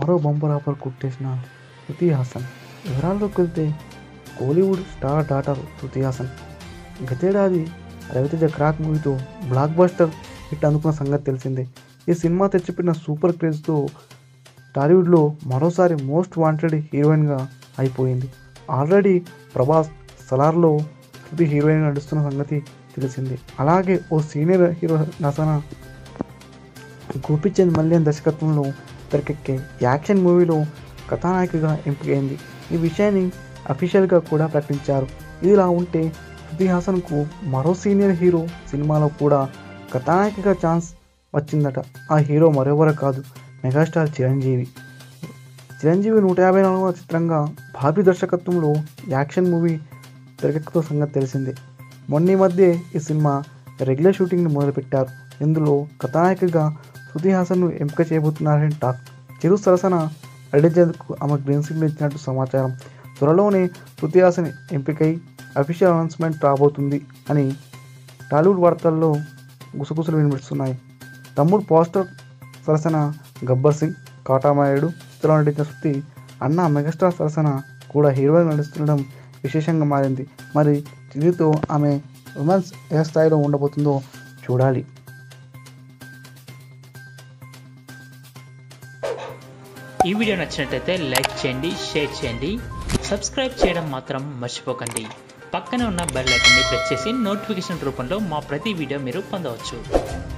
మరో bumper offer కుట్టేసిన శృతి హాసన్ వివరాల్లోకి వెళ్తే Kollywood star daughter Shruti Haasan గతేడాది రవితేజ క్రాక్ మూవీతో బ్లాక్ బస్టర్ హిట్ అందుకున్న సంగతి తెలిసిందే ఈ సినిమా తెచ్చిపెట్టిన సూపర్ క్రేజ్తో టాలీవుడ్లో మరోసారి మోస్ట్ వాంటెడ్ హీరోయిన్గా అయిపోయింది ఆల్రెడీ ప్రభాస్ సలార్లో శృతి హీరోయిన్ నడుస్తున్న సంగతి తెలిసింది అలాగే ఓ సీనియర్ హీరో నసన గోపిచంద్ మల్యాన్ దర్శకత్వంలో తెరకెక్కే యాక్షన్ మూవీలో కథానాయికగా ఎంపికైంది ఈ విషయాన్ని అఫీషియల్గా కూడా ప్రకటించారు ఇదిలా ఉంటే శృతి హాసన్కు మరో సీనియర్ హీరో సినిమాలో కూడా కథానాయికగా ఛాన్స్ వచ్చిందట ఆ హీరో మరెవరో కాదు మెగాస్టార్ చిరంజీవి చిరంజీవి నూట యాభై నాలుగవ చిత్రంగా బాబీ దర్శకత్వంలో యాక్షన్ మూవీ తెరకెక్కుతున్న సంగతి తెలిసిందే మొన్న ఈ మధ్య ఈ సినిమా రెగ్యులర్ షూటింగ్ని మొదలుపెట్టారు ఇందులో కథానాయికగా శృతి హాసన్ను ఎంపిక చేయబోతున్నారని టాక్ చిరు సరసన రెడ్డిజేందుకు ఆమె గ్రీన్ సిగ్నల్ ఇచ్చినట్టు సమాచారం త్వరలోనే శృతి హాసన్ ఎంపికై అఫీషియల్ అనౌన్స్మెంట్ రాబోతుంది అని టాలీవుడ్ వార్తల్లో గుసగుసలు వినిపిస్తున్నాయి తమ్ముడు పోస్టర్ సరసన గబ్బర్ సింగ్ కాటామాయుడు చిత్రంలో నటించిన శృతి అన్న మెగాస్టార్ సరసన కూడా హీరోయిన్ నడుస్తుండడం విశేషంగా మారింది మరి దీనితో ఆమె ఉమెన్స్ ఏ స్థాయిలో ఉండబోతుందో చూడాలి ఈ వీడియో నచ్చినట్లయితే లైక్ చేయండి షేర్ చేయండి సబ్స్క్రైబ్ చేయడం మాత్రం మర్చిపోకండి పక్కనే ఉన్న బెల్ ఐకాన్ని ప్రెస్ చేసి నోటిఫికేషన్ రూపంలో మా ప్రతి వీడియో మీరు పొందవచ్చు